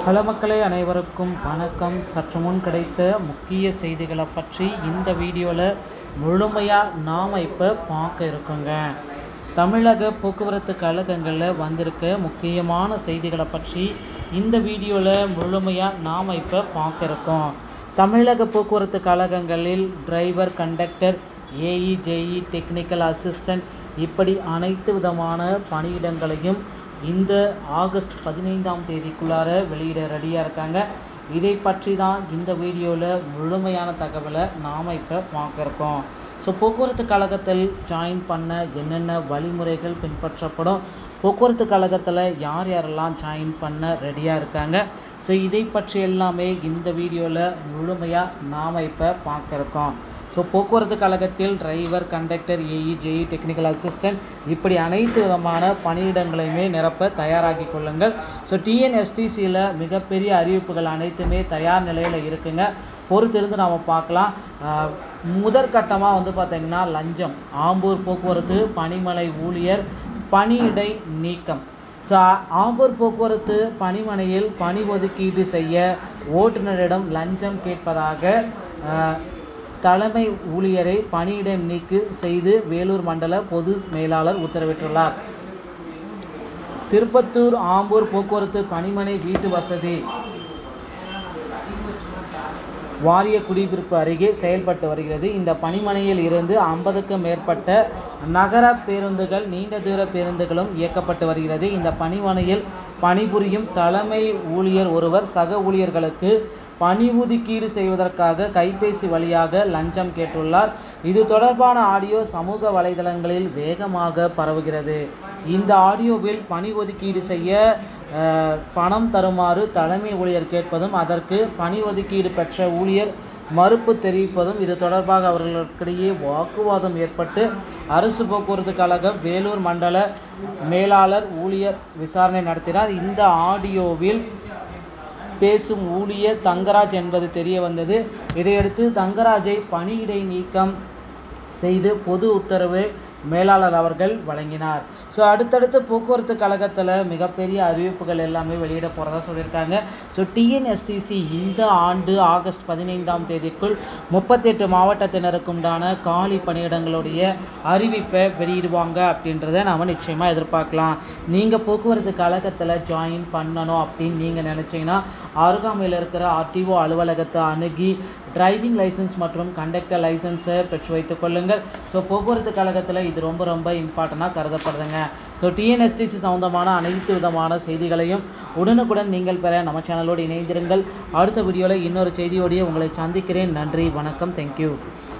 hello மக்களே அனைவருக்கும் வணக்கம் சற்று முன் கிடைத்த முக்கிய செய்திகளை பற்றி இந்த வீடியோவில் முழுமையாக நாம் இப்போ பார்க்க இருக்கோங்க தமிழக போக்குவரத்து கழகங்களில் வந்திருக்க முக்கியமான செய்திகளை பற்றி இந்த வீடியோவில் முழுமையாக நாம் இப்போ பார்க்க இருக்கோம் தமிழக போக்குவரத்து கழகங்களில் driver conductor AE JE technical assistant இப்படி அனைத்து விதமான பணியிடங்களையும் இந்த ஆகஸ்ட் பதினைந்தாம் தேதிக்குள்ளார வெளியிட ரெடியாக இருக்காங்க இதை பற்றி தான் இந்த வீடியோவில் முழுமையான தகவலை நாம் இப்போ பார்க்க இருக்கோம் ஸோ போக்குவரத்து கழகத்தில் ஜாயின் பண்ண என்னென்ன வழிமுறைகள் பின்பற்றப்படும் போக்குவரத்து கழகத்தில் யார் யாரெல்லாம் ஜாயின் பண்ண ரெடியாக இருக்காங்க ஸோ இதை பற்றி எல்லாமே இந்த வீடியோவில் முழுமையாக நாம் இப்போ பார்க்க இருக்கோம் ஸோ போக்குவரத்து கழகத்தில் driver conductor AE JE technical assistant இப்படி அனைத்து விதமான பணியிடங்களையுமே நிரப்ப தயாராகி கொள்ளுங்கள் ஸோ டிஎன்எஸ்டிசியில் மிகப்பெரிய அறிவிப்புகள் அனைத்துமே தயார் நிலையில் இருக்குங்க பொறுத்திருந்து நாம் பார்க்கலாம் ஆஹ் முதற்கட்டமாக வந்து பார்த்திங்கன்னா லஞ்சம் ஆம்பூர் போக்குவரத்து பணிமனை ஊழியர் பணியிடை நீக்கம் ஸோ ஆம்பூர் போக்குவரத்து பணிமனையில் பணி ஒதுக்கீடு செய்ய ஓட்டுநரிடம் லஞ்சம் கேட்பதாக ஆஹ், தலைமை ஊழியரை பணியிடம் நீக்கு செய்து வேலூர் மண்டல பொது மேலாளர் உத்தரவிட்டுள்ளார் திருப்பத்தூர் ஆம்பூர் போக்குவரத்து பணிமனை வீட்டு வசதி வாரிய குடியிருப்பு அருகே செயல்பட்டு வருகிறது இந்த பணிமனையில் இருந்து ஐம்பதுக்கும் மேற்பட்ட நகர பேருந்துகள் நீண்ட தூர பேருந்துகளும் இயக்கப்பட்டு வருகிறது இந்த பணிமனையில் பணிபுரியும் தலைமை ஊழியர் ஒருவர் சக ஊழியர்களுக்கு பணி ஒதுக்கீடு செய்வதற்காக கைபேசி வழியாக லஞ்சம் கேட்டுள்ளார் இது தொடர்பான ஆடியோ சமூக வலைதளங்களில் வேகமாக பரவுகிறது இந்த ஆடியோவில் பணி ஒதுக்கீடு செய்ய அஹ், பணம் தருமாறு தலைமை ஊழியர் கேட்பதும் அதற்கு பணி ஒதுக்கீடு பெற்ற ஊழியர் மறுப்பு தெரிவிப்பதும் இது தொடர்பாக அவர்களுக்கிடையே வாக்குவாதம் ஏற்பட்டு அரசு போக்குவரத்து கழகம் வேலூர் மண்டல மேலாளர் ஊழியர் விசாரணை நடத்தினார் இந்த ஆடியோவில் பேசும் ஊழியர் தங்கராஜ் என்பது தெரிய வந்தது இதையடுத்து தங்கராஜை பணியிடை நீக்கம் செய்து பொது உத்தரவு மேலாளர் அவர்கள் வழங்கினார் ஸோ அடுத்தடுத்து போக்குவரத்து கழகத்தில் மிகப்பெரிய அறிவிப்புகள் எல்லாமே வெளியிட போகிறதா சொல்லியிருக்காங்க ஸோ டிஎன்எஸ்டிசி இந்த ஆண்டு ஆகஸ்ட் பதினைந்தாம் தேதிக்குள் முப்பத்தெட்டு மாவட்டத்தினருக்கு உண்டான காலி பணியிடங்களுடைய அறிவிப்பை வெளியிடுவாங்க அப்படின்றத நாம் நிச்சயமாக எதிர்பார்க்கலாம் நீங்கள் போக்குவரத்து கழகத்தில் ஜாயின் பண்ணணும் அப்படின்னு நீங்கள் நினச்சிங்கன்னா அருகாமையில் இருக்கிற ஆர்டிஓ அலுவலகத்தை அணுகி டிரைவிங் லைசன்ஸ் மற்றும் கண்டக்டர் லைசன்ஸை பெற்று வைத்துக் கொள்ளுங்கள் ஸோ போக்குவரத்து கழகத்தில் இது ரொம்ப ரொம்ப இம்பார்ட்டண்ட்டாக கருதப்படுதுங்க ஸோ டிஎன்எஸ்டிசி சம்மந்தமான அனைத்து விதமான செய்திகளையும் உடனுக்குடன் நீங்கள் பெற நம்ம சேனலோடு இணைந்திருங்கள் அடுத்த வீடியோவில் இன்னொரு செய்தியோடையே உங்களை சந்திக்கிறேன் நன்றி வணக்கம் தேங்க்யூ